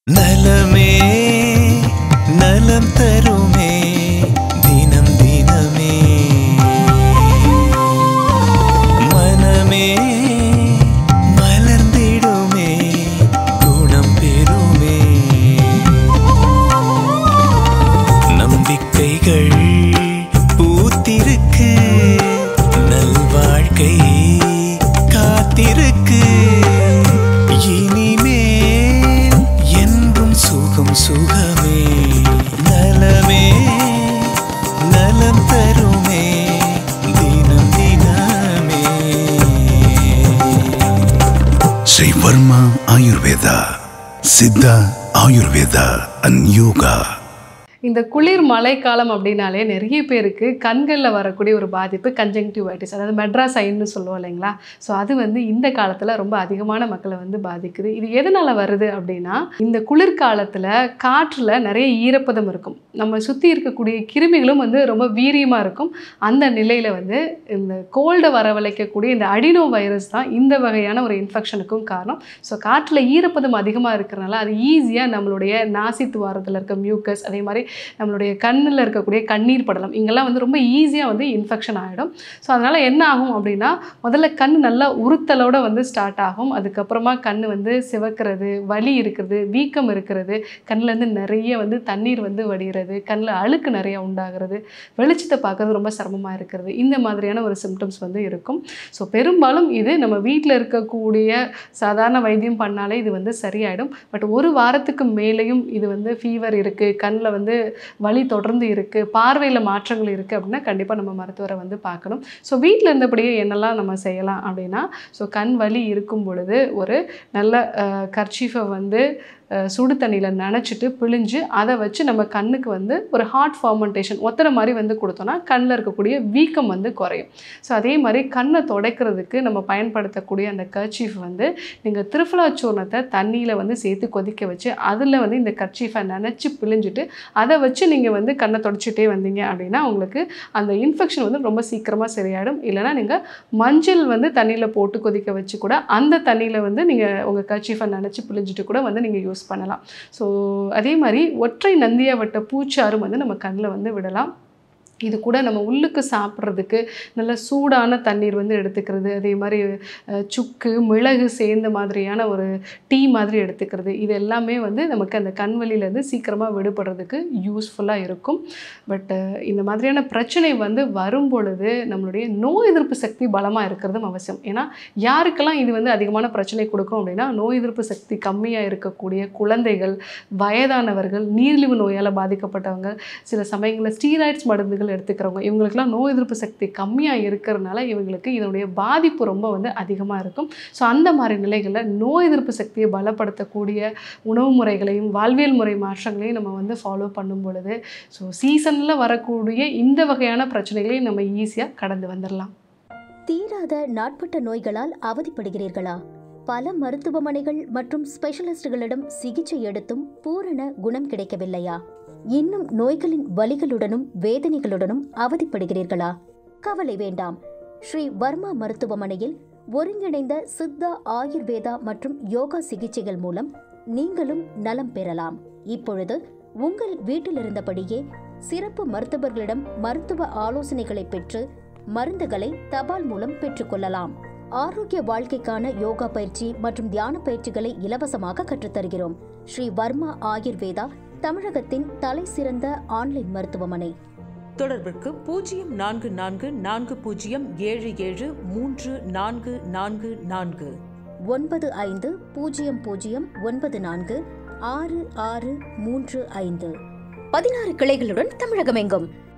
நலமே நலம் தருமே தினம் தினமே மனமே மலர்ந்திடுமே குணம் பெறுமே நம்பிக்கைகள் பூத்திருக்கு நல்வாழ்க்கை காத்திருக்கு இனிமேல் என்றும் சுகம் சுகமே நலமே நலம் தருமே தினம் தினமே Sri Varma Ayurveda, Siddha Ayurveda and Yoga. இந்த குளிர் மழைக்காலம் அப்படின்னாலே நிறைய பேருக்கு கண்களில் வரக்கூடிய ஒரு பாதிப்பு கன்ஜங்டிவைட்டிஸ் அதாவது மெட்ராஸ் ஐன்னு சொல்லுவோம் இல்லைங்களா ஸோ அது வந்து இந்த காலத்தில் ரொம்ப அதிகமான மக்களை வந்து பாதிக்குது இது எதனால் வருது அப்படின்னா இந்த குளிர்காலத்தில் காற்றில் நிறைய ஈரப்பதம் இருக்கும் நம்ம சுற்றி இருக்கக்கூடிய கிருமிகளும் வந்து ரொம்ப வீரியமாக இருக்கும் அந்த நிலையில் வந்து இந்த கோல்டை வரவழைக்கக்கூடிய இந்த அடினோ வைரஸ் தான் இந்த வகையான ஒரு இன்ஃபெக்ஷனுக்கும் காரணம் ஸோ காற்றில் ஈரப்பதம் அதிகமாக இருக்கிறனால அது ஈஸியாக நம்மளுடைய நாசி துவாரத்தில் இருக்க மியூக்கஸ் அதே மாதிரி நம்மளுடைய கண்ணில் இருக்கக்கூடிய கண்ணீர் படலம் இங்கெல்லாம் வந்து ரொம்ப ஈஸியாக வந்து இன்ஃபெக்ஷன் ஆகிடும் ஸோ அதனால் என்ன ஆகும் அப்படின்னா முதல்ல கண் நல்லா உறுத்தலோட வந்து ஸ்டார்ட் ஆகும் அதுக்கப்புறமா கண் வந்து சிவக்கிறது வலி இருக்கிறது வீக்கம் இருக்கிறது கண்ணிலேருந்து நிறைய வந்து தண்ணீர் வந்து வடிகிறது கண்ணில் அழுக்கு நிறைய உண்டாகிறது வெளிச்சத்தை பார்க்கறது ரொம்ப சிரமமாக இருக்கிறது இந்த மாதிரியான ஒரு சிம்டம்ஸ் வந்து இருக்கும் ஸோ பெரும்பாலும் இது நம்ம வீட்டில் இருக்கக்கூடிய சாதாரண வைத்தியம் பண்ணாலே இது வந்து சரியாயிடும் பட் ஒரு வாரத்துக்கு மேலேயும் இது வந்து ஃபீவர் இருக்குது கண்ணில் வந்து வலி தொடர்ந்து இருக்குது பார்வையில் மாற்றங்கள் இருக்குது அப்படின்னா கண்டிப்பாக நம்ம மருத்துவரை வந்து பார்க்கணும் ஸோ வீட்டில் இருந்தபடியே என்னெல்லாம் நம்ம செய்யலாம் அப்படின்னா ஸோ கண் வலி இருக்கும் பொழுது ஒரு நல்ல கர்ச்சீஃபை வந்து அஹ், சுடு தண்ணியில் நனைச்சிட்டு பிழிஞ்சு அதை வச்சு நம்ம கண்ணுக்கு வந்து ஒரு ஹார்ட் ஃபார்மெண்டேஷன் ஒத்தனை மாதிரி வந்து கொடுத்தோன்னா கண்ணில் இருக்கக்கூடிய வீக்கம் வந்து குறையும் ஸோ அதே மாதிரி கண்ணை துடைக்கிறதுக்கு நம்ம பயன்படுத்தக்கூடிய அந்த கர்ச்சீஃப் வந்து நீங்கள் திருஃபலா சூர்ணத்தை தண்ணியில் வந்து சேர்த்து கொதிக்க வச்சு அதில் வந்து இந்த கர்ச்சீஃபை நனைச்சி பிழிஞ்சிட்டு அதை வச்சு நீங்கள் வந்து கண்ணை தொடச்சிட்டே வந்தீங்க அப்படின்னா உங்களுக்கு அந்த இன்ஃபெக்ஷன் வந்து ரொம்ப சீக்கிரமாக சரியாயிடும் இல்லைனா நீங்கள் மஞ்சள் வந்து தண்ணியில் போட்டு கொதிக்க வச்சு கூட அந்த தண்ணியில் வந்து நீங்கள் உங்கள் கர்ச்சீஃபை நினச்சி பிழிஞ்சிட்டு கூட வந்து நீங்கள் யூஸ் பண்ணலாம் ஸோ அதே மாதிரி ஒற்றை நந்தியா வட்ட பூச்சாரும் வந்து நம்ம கண்ணில் வந்து விடலாம் இது கூட நம்ம உள்ளுக்கு சாப்பிட்றதுக்கு நல்ல சூடான தண்ணீர் வந்து எடுத்துக்கிறது அதே மாதிரி அஹ், சுக்கு மிளகு சேர்ந்த மாதிரியான ஒரு டீ மாதிரி எடுத்துக்கிறது இது எல்லாமே வந்து நமக்கு அந்த கண் வலியிலேருந்து சீக்கிரமாக விடுபடுறதுக்கு யூஸ்ஃபுல்லாக இருக்கும் பட் இந்த மாதிரியான பிரச்சனை வந்து வரும் பொழுது நம்மளுடைய நோய் எதிர்ப்பு சக்தி பலமாக இருக்கிறதும் அவசியம் ஏன்னா யாருக்கெல்லாம் இது வந்து அதிகமான பிரச்சனை கொடுக்கும் அப்படின்னா நோய் எதிர்ப்பு சக்தி கம்மியாக இருக்கக்கூடிய குழந்தைகள் வயதானவர்கள் நீரிழிவு நோயால் பாதிக்கப்பட்டவங்க சில சமயங்களில் ஸ்டீராய்ட்ஸ் மருந்துகள் எடுத்துக்கிறவங்க இவங்களுக்கெல்லாம் நோய் எதிர்ப்பு சக்தி கம்மியாக இருக்கிறதுனால இவங்களுக்கு இதனுடைய பாதிப்பு ரொம்ப வந்து அதிகமாக இருக்கும் ஸோ அந்த மாதிரி நிலைகளில் நோய் எதிர்ப்பு சக்தியை பலப்படுத்தக்கூடிய உணவு முறைகளையும் வாழ்வியல் முறை மாற்றங்களையும் நம்ம வந்து ஃபாலோ பண்ணும் பொழுது ஸோ சீசனில் வரக்கூடிய இந்த வகையான பிரச்சனைகளையும் நம்ம ஈஸியாக கடந்து வந்துடலாம் தீராத நாட்பட்ட நோய்களால் அவதிப்படுகிறீர்களா பல மருத்துவமனைகள் மற்றும் ஸ்பெஷலிஸ்டுகளிடம் சிகிச்சை எடுத்தும் பூரண குணம் கிடைக்கவில்லையா இன்னும் நோய்களின் வலிகளுடனும் வேதனைகளுடனும் அவதிப்படுகிறீர்களா கவலை வேண்டாம் ஸ்ரீ வர்மா மருத்துவமனையில் ஒருங்கிணைந்த சித்தா ஆயுர்வேதா மற்றும் யோகா சிகிச்சைகள் மூலம் நீங்களும் நலம் பெறலாம் இப்பொழுது உங்கள் வீட்டில் இருந்தபடியே சிறப்பு மருத்துவர்களிடம் மருத்துவ ஆலோசனைகளை பெற்று மருந்துகளை தபால் மூலம் பெற்றுக்கொள்ளலாம் ஆரோக்கிய வாழ்க்கைக்கான யோகா பயிற்சி மற்றும் தியான பயிற்சிகளை இலவசமாக கற்றுத்தருகிறோம் ஸ்ரீ வர்மா ஆயுர்வேதா தமிழகத்தின் தலை சிறந்த ஆன்லைன் மருத்துவமனை தொடர்பிற்கு பூஜ்ஜியம் நான்கு நான்கு நான்கு பூஜ்ஜியம் ஏழு ஏழு மூன்று நான்கு நான்கு நான்கு ஒன்பது ஐந்து பூஜ்ஜியம் பூஜ்ஜியம் ஒன்பது நான்கு ஆறு ஆறு மூன்று ஐந்து பதினாறு கிளைகளுடன் தமிழகமெங்கும்